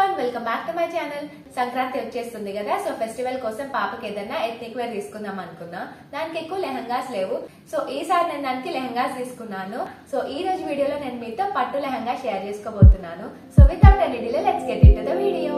everyone welcome back to my channel Sankranti వచ్చేస్తుంది కదా so festival కోసం పాపకి ఏదైనా ఎథ్నిక్ వేర్ తీసుకుందాం అనుకున్నా దానికి ఎక్కువ లెహంగాస్ లేవు సో ఈసారి నేను దానికి లెహంగాస్ తీసుకున్నాను సో ఈ రోజు వీడియోలో నేను మీతో పట్టు లెహంగా షేర్ చేసుకోబోతున్నాను so without any delay let's get into the video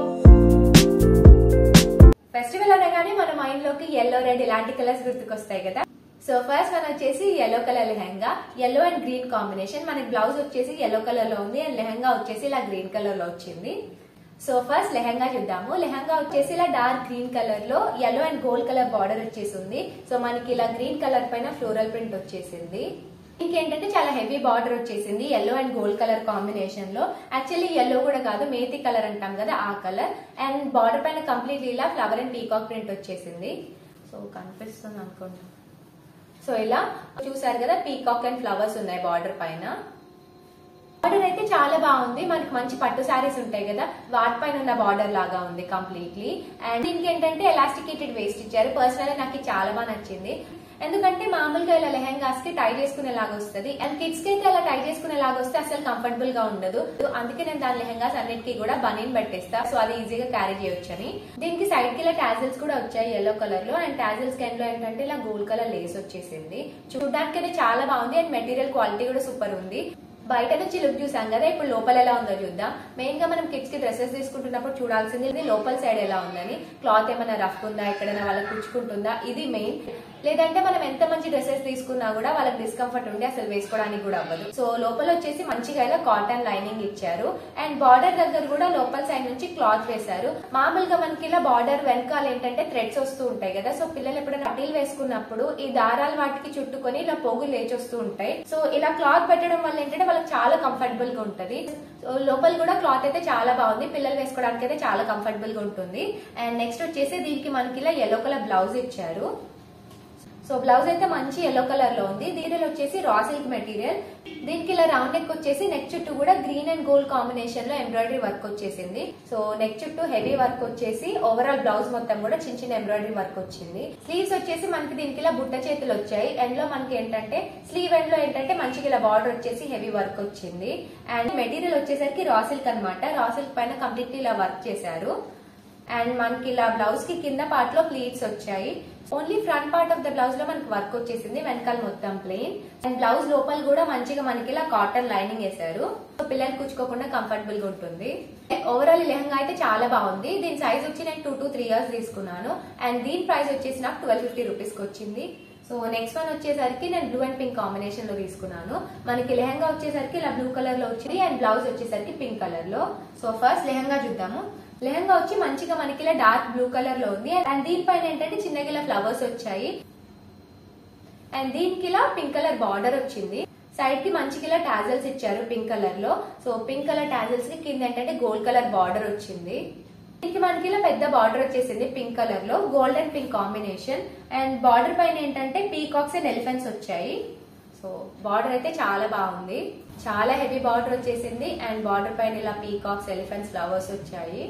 festival అనగానే మన మైండ్ లోకి ఎల్లో రెడ్ ఇలాంటి కలర్స్ గుర్తుకొస్తాయి కదా సో ఫస్ట్ మన వచ్చేసి yellow colour lehenga yellow and green combination మనకి బ్లౌజ్ వచ్చేసి ఎల్లో కలర్ లో ఉంది అండ్ లెహంగా వచ్చేసి ఇలా గ్రీన్ కలర్ లో వచ్చింది సో ఫస్ట్ లెహంగా చూద్దాము లెహంగా వచ్చేసి ఇలా డార్క్ గ్రీన్ కలర్ లో yellow and gold colour border వచ్చేసి ఉంది సో మనకి ఇలా గ్రీన్ కలర్ పైన ఫ్లోరల్ ప్రింట్ వచ్చేసింది ఇంకేంటంటే చాలా హెవీ బార్డర్ వచ్చేసింది yellow and gold colour combination లో యాక్చువల్లీ ఎల్లో కూడా కాదు మేతి కలర్ అంటాం కదా ఆ కలర్ అండ్ బార్డర్ పైన కంప్లీట్లీ ఇలా ఫ్లవర్ అండ్ పీకాక్ ప్రింట్ వచ్చేసింది సో కనిపిస్తుంది అనుకుంటా సో ఇలా చూసారు కదా పీకాక్ అండ్ ఫ్లవర్స్ ఉన్నాయి బార్డర్ పైన బార్డర్ అయితే చాలా బాగుంది మనకి మంచి పట్టు శారీస్ ఉంటాయి కదా వాటిపైన ఉన్న బార్డర్ లాగా ఉంది కంప్లీట్లీ అండ్ దీనికి ఏంటంటే ఎలాస్టికేటెడ్ వేస్ట్ ఇచ్చారు పర్సనల్ నాకు ఇది చాలా బాగా నచ్చింది ఎందుకంటే మామూలుగా ఇలా లెహంగాస్ కి టై చేసుకునేలాగా వస్తుంది అండ్ కిడ్స్ కి అయితే అలా టై చేసుకునేలాగా వస్తే అసలు కంఫర్టబుల్ గా ఉండదు అందుకే నేను దాని లెహంగాస్ అన్నిటికీ కూడా బనీన్ పెట్టేస్తా సో అది ఈజీగా క్యారీ చేయొచ్చని దీనికి సైడ్ కి ఇలా టాజిల్స్ కూడా వచ్చాయి ఎల్లో కలర్ లో అండ్ టాజిల్స్ కెన్ లో ఏంటంటే ఇలా గోల్డ్ కలర్ లేస్ వచ్చేసింది చూడడానికి అయితే చాలా బాగుంది అండ్ మెటీరియల్ క్వాలిటీ కూడా సూపర్ ఉంది బయట నుంచి లుక్ చూసాం కదా ఇప్పుడు లోపల ఎలా ఉందో చూద్దాం మెయిన్ గా మనం కిడ్స్ కి డ్రెస్సెస్ తీసుకుంటున్నప్పుడు చూడాల్సింది ఇది లోపల సైడ్ ఎలా ఉందని క్లాత్ ఏమైనా రఫ్ ఉందా ఎక్కడైనా వాళ్ళకి కుచ్చుకుంటుందా ఇది మెయిన్ లేదంటే మనం ఎంత మంచి డ్రెస్సెస్ తీసుకున్నా కూడా వాళ్ళకి డిస్కంఫర్ట్ ఉండి అసలు వేసుకోవడానికి కూడా అవ్వదు సో లోపల వచ్చేసి మంచిగా ఇలా కాటన్ లైనింగ్ ఇచ్చారు అండ్ బార్డర్ దగ్గర కూడా లోపల సైడ్ నుంచి క్లాత్ వేశారు మామూలుగా మనకి ఇలా బార్డర్ వెనకాల ఏంటంటే థ్రెడ్స్ వస్తూ ఉంటాయి కదా సో పిల్లలు ఎప్పుడైనా అటీలు వేసుకున్నప్పుడు ఈ దారాలు వాటికి చుట్టుకొని ఇలా పొగులు లేచొస్తూ ఉంటాయి సో ఇలా క్లాత్ పెట్టడం వల్ల ఏంటంటే వాళ్ళకి చాలా కంఫర్టబుల్ గా ఉంటది సో లోపల కూడా క్లాత్ అయితే చాలా బాగుంది పిల్లలు వేసుకోవడానికి అయితే చాలా కంఫర్టబుల్ గా ఉంటుంది అండ్ నెక్స్ట్ వచ్చేసి దీనికి మనకి ఇలా ఎల్లో కలర్ బ్లౌజ్ ఇచ్చారు సో బ్లౌజ్ అయితే మంచి ఎల్లో కలర్ లో ఉంది దీనిలో వచ్చేసి రా సిల్క్ మెటీరియల్ దీనికి ఇలా రౌండ్ నెక్ వచ్చేసి నెక్ చుట్టూ కూడా గ్రీన్ అండ్ గోల్డ్ కాంబినేషన్ లో ఎంబ్రాయిడరీ వర్క్ వచ్చేసింది సో నెక్ చుట్టూ హెవీ వర్క్ వచ్చేసి ఓవరాల్ బ్లౌజ్ మొత్తం కూడా చిన్న చిన్న ఎంబ్రాయిడరీ వర్క్ వచ్చింది స్లీవ్స్ వచ్చేసి మనకి దీనికి ఇలా బుట్ట చేతులు వచ్చాయి ఎండ్ లో మనకి ఏంటంటే స్లీవ్ ఎండ్ లో ఏంటంటే మంచిగా ఇలా బార్డర్ వచ్చేసి హెవీ వర్క్ వచ్చింది అండ్ మెటీరియల్ వచ్చేసరికి రా సిల్క్ అనమాట రా సిల్క్ పైన కంప్లీట్లీ ఇలా వర్క్ చేశారు అండ్ మనకి ఇలా బ్లౌజ్ కి కింద పార్ట్ లో ప్లీట్స్ వచ్చాయి only front part of the blouse లో మనకి వర్క్ వచ్చేసింది వెనకాల మొత్తం ప్లెయిన్ అండ్ బ్లౌజ్ లోపల కూడా మంచిగా మనకి ఇలా కాటన్ లైనింగ్ వేశారు పిల్లలు కూర్చుకోకుండా కంఫర్టబుల్ గా ఉంటుంది ఓవరాల్ లెహంగా అయితే చాలా బాగుంది దీని సైజ్ వచ్చి నేను టూ టు త్రీ ఇయర్స్ తీసుకున్నాను అండ్ దీని ప్రైస్ వచ్చేసి నాకు ట్వెల్వ్ ఫిఫ్టీ రూపీస్ కి వచ్చింది సో నెక్స్ట్ వన్ వచ్చేసరికి నేను బ్లూ అండ్ పింక్ కాంబినేషన్ లో తీసుకున్నాను మనకి లెహంగా వచ్చేసరికి ఇలా బ్లూ కలర్ లో వచ్చింది అండ్ బ్లౌజ్ వచ్చేసరికి పింక్ కలర్ లో సో ఫస్ట్ లెహంగా చూద్దాము లెహంగా వచ్చి మంచిగా మనకి ఇలా డార్క్ బ్లూ కలర్ లో ఉంది అండ్ దీనిపైన ఏంటంటే చిన్నగా ఇలా ఫ్లవర్స్ వచ్చాయి అండ్ దీనికి ఇలా పింక్ కలర్ బార్డర్ వచ్చింది సైడ్ కి మంచిగా ఇలా టాజల్స్ ఇచ్చారు పింక్ కలర్ లో సో పింక్ కలర్ టాజల్స్ కి కింద ఏంటంటే గోల్డ్ కలర్ బార్డర్ వచ్చింది దీనికి మనకి ఇలా పెద్ద బార్డర్ వచ్చేసింది పింక్ కలర్ లో gold and pink combination and border పైన ఏంటంటే పీకాక్స్ అండ్ ఎలిఫెంట్స్ వచ్చాయి సో బార్డర్ అయితే చాలా బాగుంది చాలా హెవీ బార్డర్ వచ్చేసింది అండ్ బార్డర్ పైన ఇలా పీకాక్స్ ఎలిఫెంట్స్ ఫ్లవర్స్ వచ్చాయి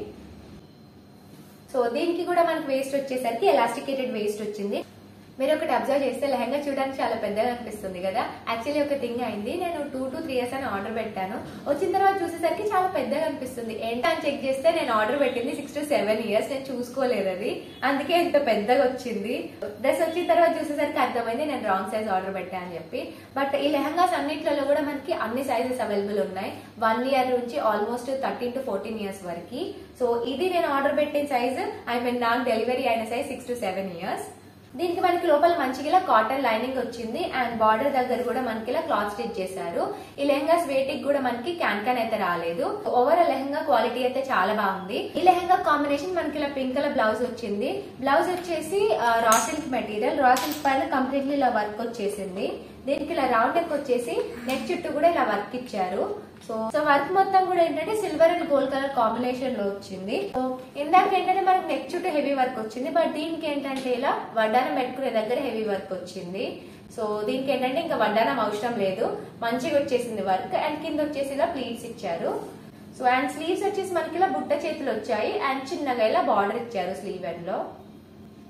సో దీనికి కూడా మనకి వేస్ట్ వచ్చేసరికి ఎలాస్టికేటెడ్ వేస్ట్ వచ్చింది మీరు ఒకటి అబ్జర్వ్ చేస్తే లెహంగా చూడడానికి చాలా పెద్దగా అనిపిస్తుంది కదా యాక్చువల్లీ ఒక థింగ్ అయింది నేను టూ టు త్రీ ఇయర్స్ అని ఆర్డర్ పెట్టాను వచ్చిన తర్వాత చూసేసరికి చాలా పెద్దగా అనిపిస్తుంది ఏంటని చెక్ చేస్తే నేను ఆర్డర్ పెట్టింది సిక్స్ టు సెవెన్ ఇయర్స్ నేను చూసుకోలేదు అది అందుకే ఇంత పెద్దగా వచ్చింది డ్రెస్ వచ్చిన తర్వాత చూసేసరికి అర్థమైంది నేను రాంగ్ సైజ్ ఆర్డర్ పెట్టాను అని చెప్పి బట్ ఈ లెహంగాస్ అన్నిట్లలో కూడా మనకి అన్ని సైజెస్ అవైలబుల్ ఉన్నాయి వన్ ఇయర్ నుంచి almost thirteen to fourteen years వరకు సో ఇది నేను ఆర్డర్ పెట్టిన సైజ్ ఐ మీన్ నాకు డెలివరీ అయిన size six to seven years దీనికి మనకి లోపల మంచిగా ఇలా కాటన్ లైనింగ్ వచ్చింది అండ్ బార్డర్ దగ్గర కూడా మనకి ఇలా క్లాత్ స్టిచ్ చేశారు ఈ లెహంగాస్ వేటికి కూడా మనకి క్యాన్ క్యాన్ అయితే రాలేదు ఓవరాల్ లెహంగా క్వాలిటీ అయితే చాలా బాగుంది ఈ లెహంగా కాంబినేషన్ మనకి ఇలా పింక్ కలర్ బ్లౌజ్ వచ్చింది బ్లౌజ్ వచ్చేసి raw silk material raw silk పైన కంప్లీట్లీ ఇలా వర్క్ వచ్చేసింది దీనికి ఇలా రౌండ్ నెక్ వచ్చేసి నెక్ చుట్టూ కూడా ఇలా వర్క్ ఇచ్చారు సో సో వర్క్ మొత్తం కూడా ఏంటంటే silver and gold colour combination లో వచ్చింది సో ఇందాక ఏంటంటే మనకి నెక్ చుట్టూ హెవీ వర్క్ వచ్చింది బట్ దీనికి ఏంటంటే ఇలా వడ్డానం పెట్టుకునే దగ్గర హెవీ వర్క్ వచ్చింది సో దీనికి ఏంటంటే ఇంకా వడ్డానం అవసరం లేదు మంచిగా వచ్చేసింది వర్క్ అండ్ కింద వచ్చేసి ఇలా ప్లీట్స్ ఇచ్చారు సో అండ్ స్లీవ్స్ వచ్చేసి మనకి ఇలా బుట్ట చేతులు వచ్చాయి అండ్ చిన్నగా ఇలా బార్డర్ ఇచ్చారు స్లీవ్ ఎండ్ లో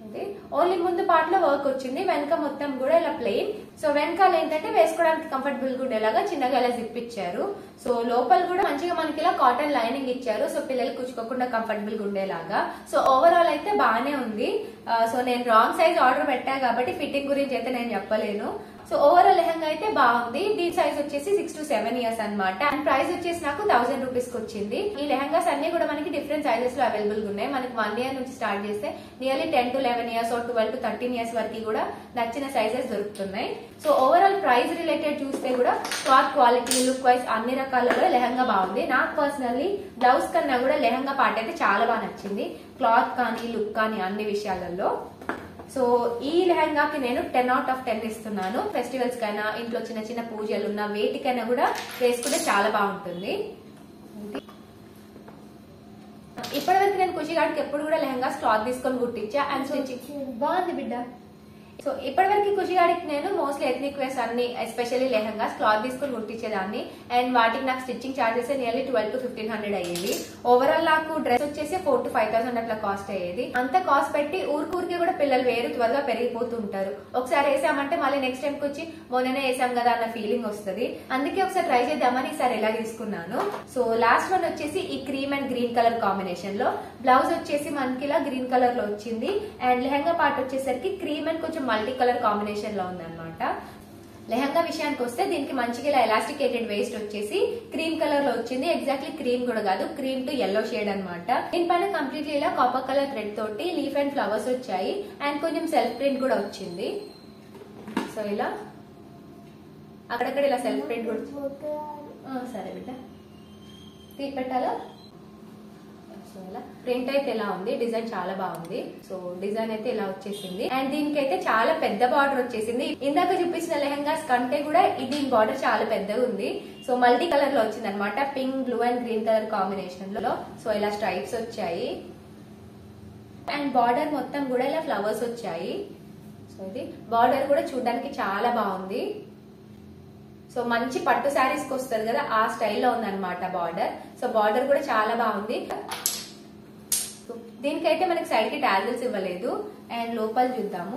ఇది ఓన్లీ ముందు పార్ట్ లో వర్క్ వచ్చింది వెనక మొత్తం కూడా ఇలా ప్లెయిన్ సో వెనకాల ఏంటంటే వేసుకోవడానికి కంఫర్టబుల్ గా ఉండేలాగా చిన్నగా ఇలా జిప్ ఇచ్చారు సో లోపల కూడా మంచిగా మనకి ఇలా కాటన్ లైనింగ్ ఇచ్చారు సో పిల్లలు కుచ్చుకోకుండా కంఫర్టబుల్ గా ఉండేలాగా సో ఓవరాల్ అయితే బాగానే ఉంది ఆ, సో నేను రాంగ్ సైజ్ ఆర్డర్ పెట్టా కాబట్టి ఫిట్టింగ్ గురించి అయితే నేను చెప్పలేను సో ఓవరాల్ లెహంగా అయితే బాగుంది దీని సైజ్ వచ్చేసి సిక్స్ టు సెవెన్ ఇయర్స్ అన్నమాట అండ్ ప్రైస్ వచ్చేసి నాకు థౌసండ్ రూపీస్ కి వచ్చింది ఈ లెహంగాస్ అన్ని కూడా మనకి డిఫరెంట్ సైజెస్ లో అవైలబుల్ గా ఉన్నాయి మనకి వన్ ఇయర్ నుంచి స్టార్ట్ చేస్తే nearly ten to eleven years twelve to thirteen years వరకు కూడా నచ్చిన సైజెస్ దొరుకుతున్నాయి సో ఓవరాల్ ప్రైస్ రిలేటెడ్ చూస్తే కూడా క్లాత్ క్వాలిటీ లుక్ వైజ్ అన్ని రకాలలో లెహంగా బాగుంది నాకు పర్సనల్లీ బ్లౌజ్ కన్నా కూడా లెహంగా పార్ట్ అయితే చాలా బాగా నచ్చింది క్లాత్ కానీ లుక్ కానీ అన్ని విషయాలలో సో ఈ లెహంగాకి నేను టెన్ అవుట్ ఆఫ్ టెన్ ఇస్తున్నాను ఫెస్టివల్స్ కైనా ఇంట్లో చిన్న చిన్న పూజలు ఉన్న వేటికైనా కూడా వేసుకుంటే చాలా బాగుంటుంది ఇప్పటివరకు నేను ఖుషిగాడికి ఎప్పుడు కూడా లెహంగాస్ క్లాత్ తీసుకొని కుట్టించా అండ్ స్టిచ్చింగ్ బాగుంది బిడ్డ సో ఇప్పటివరకు ఖుషిగాడికి నేను మోస్ట్లీ ఎథనిక్ వేస్ అన్ని ఎస్పెషల్లీ లెహంగాస్ క్లాత్ తీసుకొని కుట్టించేదాన్ని అండ్ వాటికి నాకు stitching charges nearly twelve to fifteen hundred అయ్యేది ఓవరాల్ నాకు డ్రెస్ వచ్చేసి ఫోర్ టు ఫైవ్ థౌసండ్ అట్లా కాస్ట్ అయ్యేది అంత కాస్ట్ పెట్టి ఊరికూరికి కూడా పిల్లలు వేరు త్వరగా పెరిగిపోతుంటారు ఒకసారి వేసామంటే మళ్ళీ నెక్స్ట్ టైంకి వచ్చి మొన్ననే వేసాం కదా అన్న ఫీలింగ్ వస్తుంది అందుకే ఒకసారి ట్రై చేద్దామని ఈసారి ఎలా తీసుకున్నాను సో లాస్ట్ వన్ వచ్చేసి ఈ cream and green colour combination లో బ్లౌజ్ వచ్చేసి మనకి ఇలా గ్రీన్ కలర్ లో వచ్చింది అండ్ లెహంగా పార్ట్ వచ్చేసరికి క్రీమ్ అండ్ కొంచెం మల్టీ కలర్ కాంబినేషన్ లో ఉందన్నమాట లెహంగా విషయానికి వస్తే దీనికి మంచిగా ఇలా ఎలాస్టికేటెడ్ వేస్ట్ వచ్చేసి క్రీమ్ కలర్ లో వచ్చింది ఎగ్జాక్ట్లీ క్రీమ్ కూడా కాదు క్రీమ్ టు ఎల్లో షేడ్ అనమాట దీనిపైన కంప్లీట్లీ ఇలా కాపర్ కలర్ థ్రెడ్ తోటి లీఫ్ అండ్ ఫ్లవర్స్ వచ్చాయి అండ్ కొంచెం సెల్ఫ్ ప్రింట్ కూడా వచ్చింది సో ఇలా అక్కడక్కడ ఇలా సెల్ఫ్ ప్రింట్ కూడా ఆ, సరే బిడ్డ తీ పెట్టాలా సో ఇలా ప్రింట్ అయితే ఇలా ఉంది డిజైన్ చాలా బాగుంది సో డిజైన్ అయితే ఇలా వచ్చేసింది అండ్ దీనికి అయితే చాలా పెద్ద బార్డర్ వచ్చేసింది ఇందాక చూపించిన లెహంగాస్ కంటే కూడా ఇది దీని బార్డర్ చాలా పెద్దగా ఉంది సో మల్టీ కలర్ లో వచ్చింది అనమాట pink blue and green colour combination లో సో ఇలా స్ట్రైప్స్ వచ్చాయి అండ్ బార్డర్ మొత్తం కూడా ఇలా ఫ్లవర్స్ వచ్చాయి సో ఇది బార్డర్ కూడా చూడడానికి చాలా బాగుంది సో మంచి పట్టు శారీస్ కి వస్తుంది కదా ఆ స్టైల్లో ఉందన్నమాట బార్డర్ సో బార్డర్ కూడా చాలా బాగుంది సో దీనికైతే మనకి సైడ్ కి టాజిల్స్ ఇవ్వలేదు అండ్ లోపల చూద్దాము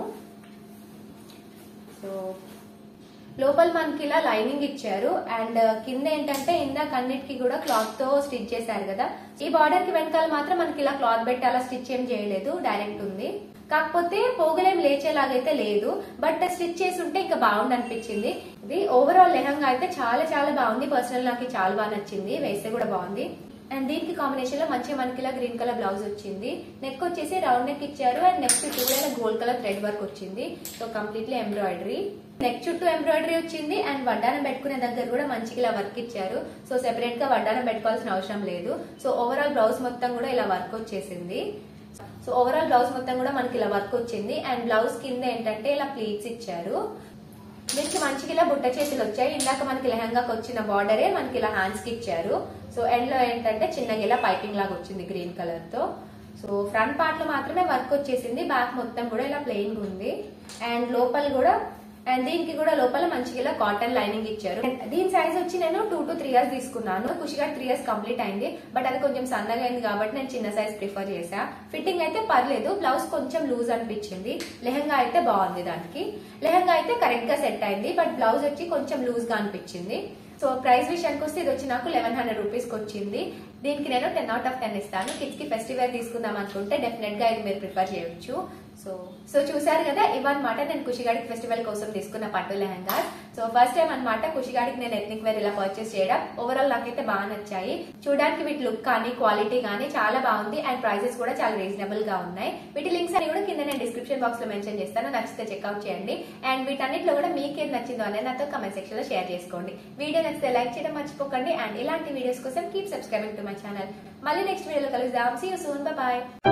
సో లోపల మనకి ఇలా లైనింగ్ ఇచ్చారు అండ్ కింద ఏంటంటే ఇందాక అన్నిటికి కూడా క్లాత్ తో స్టిచ్ చేశారు కదా ఈ బార్డర్ కి వెనకాల మాత్రం మనకి ఇలా క్లాత్ పెట్టి అలా స్టిచ్ ఏం చేయలేదు డైరెక్ట్ ఉంది కాకపోతే పోగులేం లేచేలాగైతే లేదు బట్ స్టిచ్ చేసి ఉంటే ఇంకా బాగుంది అనిపించింది ఇది ఓవరాల్ లెహంగా అయితే చాలా చాలా బాగుంది పర్సనల్ నాకు చాలా బాగా నచ్చింది వేస్తే కూడా బాగుంది అండ్ దీనికి కాంబినేషన్ లో మంచిగా మనకి ఇలా గ్రీన్ కలర్ బ్లౌజ్ వచ్చింది నెక్ వచ్చేసి రౌండ్ నెక్ ఇచ్చారు అండ్ నెక్ చుట్టూ కూడా గోల్డ్ కలర్ థ్రెడ్ వర్క్ వచ్చింది సో కంప్లీట్లీ ఎంబ్రాయిడరీ నెక్ చుట్టూ ఎంబ్రాయిడరీ వచ్చింది అండ్ వడ్డానం పెట్టుకునే దగ్గర కూడా మంచిగా ఇలా వర్క్ ఇచ్చారు సో సెపరేట్ గా వడ్డానం పెట్టుకోవాల్సిన అవసరం లేదు సో ఓవరాల్ బ్లౌజ్ మొత్తం కూడా ఇలా వర్క్ వచ్చేసింది సో ఓవరాల్ బ్లౌజ్ మొత్తం కూడా మనకి ఇలా వర్క్ వచ్చింది అండ్ బ్లౌజ్ కింద ఏంటంటే ఇలా ప్లీట్స్ ఇచ్చారు దీనికి మంచిగా ఇలా బుట్ట చేతులు వచ్చాయి ఇందాక మనకి లెహంగాకి వచ్చిన బార్డరే మనకి ఇలా హ్యాండ్స్ కి ఇచ్చారు సో ఎండ్ లో ఏంటంటే చిన్నగా ఇలా పైపింగ్ లాగా వచ్చింది గ్రీన్ కలర్ తో సో ఫ్రంట్ పార్ట్ లో మాత్రమే వర్క్ వచ్చేసింది బ్యాక్ మొత్తం కూడా ఇలా ప్లెయిన్ ఉంది అండ్ లోపల కూడా అండ్ దీనికి కూడా లోపల మంచిగా ఇలా కాటన్ లైనింగ్ ఇచ్చారు దీని సైజ్ వచ్చి నేను టూ టు త్రీ ఇయర్స్ తీసుకున్నాను ఖుషిగా త్రీ ఇయర్స్ కంప్లీట్ అయింది బట్ అది కొంచెం సన్నగా అయింది కాబట్టి నేను చిన్న సైజ్ ప్రిఫర్ చేసా ఫిట్టింగ్ అయితే పర్లేదు బ్లౌజ్ కొంచెం లూజ్ అనిపించింది లెహంగా అయితే బాగుంది దానికి లెహంగా అయితే కరెక్ట్ గా సెట్ అయింది బట్ బ్లౌజ్ వచ్చి కొంచెం లూజ్ గా అనిపించింది సో ప్రైస్ విషయానికి వస్తే ఇది వచ్చి నాకు లెవెన్ హండ్రెడ్ రూపీస్ కి వచ్చింది దీనికి నేను టెన్ అవుట్ ఆఫ్ టెన్ ఇస్తాను కిడ్స్ కి ఫెస్టివల్ తీసుకుందాం అనుకుంటే డెఫినెట్ గా ఇది మీరు ప్రిఫర్ చేయొచ్చు సో సో చూసారు కదా ఇవన్నమాట నేను కుషిగాడికి ఫెస్టివల్ కోసం తీసుకున్న పట్టు లెహంగా సో ఫస్ట్ టైం అన్నమాట కుషిగాడికి నేను ఎథనిక్ వేర్ ఇలా పర్చేస్ చేయడం ఓవరాల్ నాకైతే బాగా నచ్చాయి చూడడానికి వీటి లుక్ కానీ క్వాలిటీ కానీ చాలా బాగుంది అండ్ ప్రైసెస్ కూడా చాలా రీజనబుల్ గా ఉన్నాయి వీటి లింక్స్ అన్ని కూడా కింద నేను డిస్క్రిప్షన్ బాక్స్ లో మెన్షన్ చేస్తాను నచ్చితే చెక్అవుట్ చేయండి అండ్ వీటన్నిటిలో కూడా మీకు ఏం నచ్చిందో అనేది నాతో కమెంట్ సెక్షన్ లో షేర్ చేసుకోండి వీడియో నచ్చితే లైక్ చేయడం మర్చిపోకండి అండ్ ఇలాంటి వీడియోస్ కోసం keep subscribing to my channel మళ్ళీ నెక్స్ట్ వీడియోలో కలుద్దాం సీ యూ సూన్ బాయ్